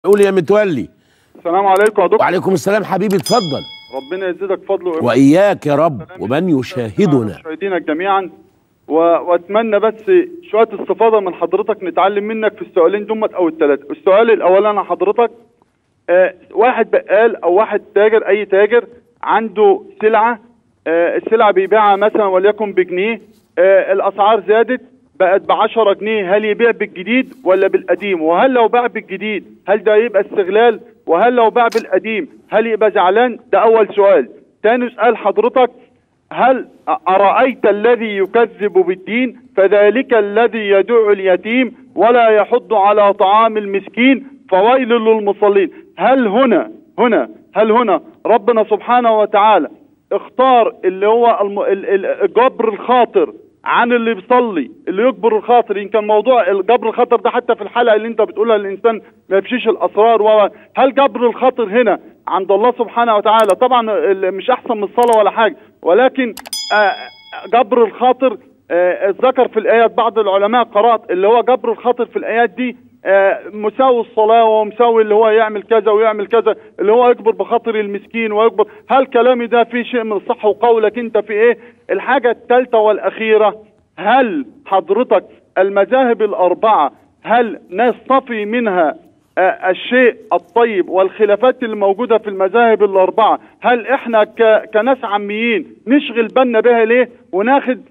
قول يا متولي السلام عليكم يا دكتور وعليكم السلام حبيبي اتفضل ربنا يزيدك فضل وإيمان. واياك يا رب ومن يشاهدنا مشاهدينا جميعا و... واتمنى بس شويه استفاضه من حضرتك نتعلم منك في السؤالين دمت او الثلاثه السؤال الاولاني حضرتك آه واحد بقال او واحد تاجر اي تاجر عنده سلعه آه السلعه بيبيعها مثلا وليكن بجنيه آه الاسعار زادت بقت ب 10 جنيه هل يبيع بالجديد ولا بالقديم وهل لو باع بالجديد هل ده يبقى استغلال وهل لو باع بالقديم هل يبقى زعلان ده اول سؤال تاني سؤال حضرتك هل أرأيت الذي يكذب بالدين فذلك الذي يدع اليتيم ولا يحض على طعام المسكين فويل للمصلين هل هنا هنا هل هنا ربنا سبحانه وتعالى اختار اللي هو الم... ال- ال- جبر الخاطر عن اللي بيصلي اللي يجبر الخاطر يمكن موضوع جبر الخاطر ده حتى في الحلقه اللي انت بتقولها الانسان ما يفشيش الاسرار و هل جبر الخاطر هنا عند الله سبحانه وتعالى طبعا ال- مش احسن من الصلاه ولا حاجه ولكن آه، جبر الخاطر آه، ذكر في الايات بعض العلماء قرات اللي هو جبر الخاطر في الايات دي آه، مساوي الصلاه ومساوي اللي هو يعمل كذا ويعمل كذا اللي هو يجبر بخاطر المسكين ويجبر هل كلامي ده فيه شيء من الصح وقولك انت في ايه الحاجه الثالثه والاخيره هل حضرتك المذاهب الاربعه هل نصطفي منها آه، الشيء الطيب والخلافات الموجودة في المذاهب الأربعة هل إحنا ك- كناس عاميين نشغل بالنا بها ليه وناخد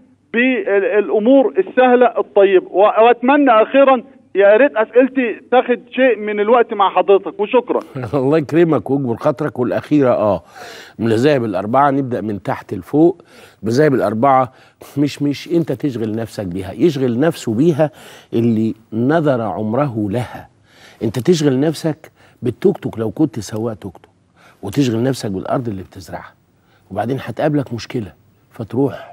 بالأمور السهلة الطيبة و- وأتمنى أخيرا يا ريت أسئلتي تاخد شيء من الوقت مع حضرتك وشكرا الله يكرمك ويجبر خاطرك والاخيره اه من المذاهب الاربعه نبدا من تحت لفوق المذاهب الاربعه مش مش انت تشغل نفسك بيها يشغل نفسه بيها اللي نذر عمره لها انت تشغل نفسك بالتوك توك لو كنت سواق توك توك وتشغل نفسك بالارض اللي بتزرعها وبعدين هتقابلك مشكله فتروح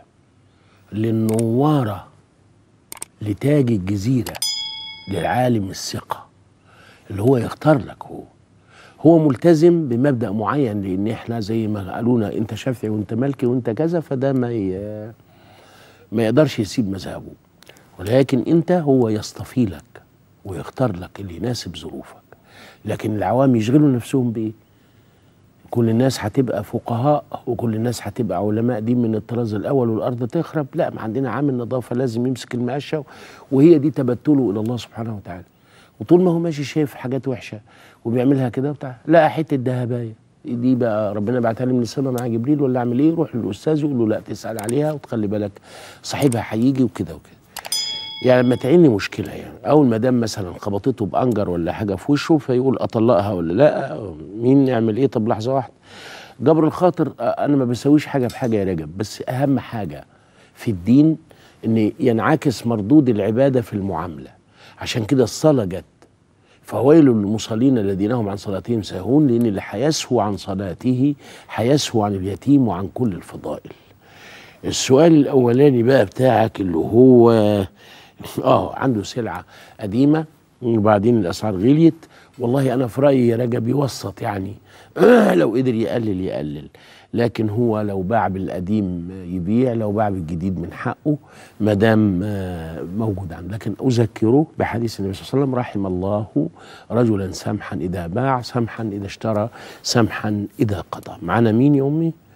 للنواره لتاج الجزيره للعالم الثقه اللي هو يختار لك هو هو ملتزم بمبدا معين لان احنا زي ما قالونا انت شافعي وانت مالكي وانت كذا فده ما ي... ما يقدرش يسيب مذهبه ولكن انت هو يصطفي لك ويختار لك اللي يناسب ظروفك لكن العوام يشغلوا نفسهم بايه كل الناس هتبقى فقهاء وكل الناس هتبقى علماء دين من الطراز الاول والارض تخرب لا ما عندنا عامل نظافه لازم يمسك المقشه وهي دي تبتله الى الله سبحانه وتعالى وطول ما هو ماشي شايف حاجات وحشه وبيعملها كده وبتاع لقى حته ذهبايه دي بقى ربنا بعتها لي من السماء مع جبريل ولا اعمل ايه يروح للاستاذ يقول له لا تسال عليها وتخلي بالك صاحبها هيجي وكده وكده يعني لما تعيني مشكله يعني اول ما دام مثلا خبطته بانجر ولا حاجه في وشه فيقول اطلقها ولا لا مين يعمل ايه طب لحظه واحده جبر الخاطر آه، انا ما بسويش حاجه بحاجه يا رجب بس اهم حاجه في الدين ان ينعكس مردود العباده في المعامله عشان كده الصلاه جت فويل للمصلين الذين هم عن صلاتهم ساهون لان اللي هيسهو عن صلاته هيسهو عن اليتيم وعن كل الفضائل السؤال الاولاني بقى بتاعك اللي هو اه عنده سلعه قديمه وبعدين الاسعار غليت والله انا في رايي يا رجب يوسط يعني آه لو قدر يقلل يقلل لكن هو لو باع بالقديم يبيع لو باع بالجديد من حقه ما دام آه، موجود عنده لكن اذكره بحديث النبي صلى الله عليه وسلم رحم الله رجلا سمحا اذا باع سمحا اذا اشترى سمحا اذا قضى معنا مين يا امي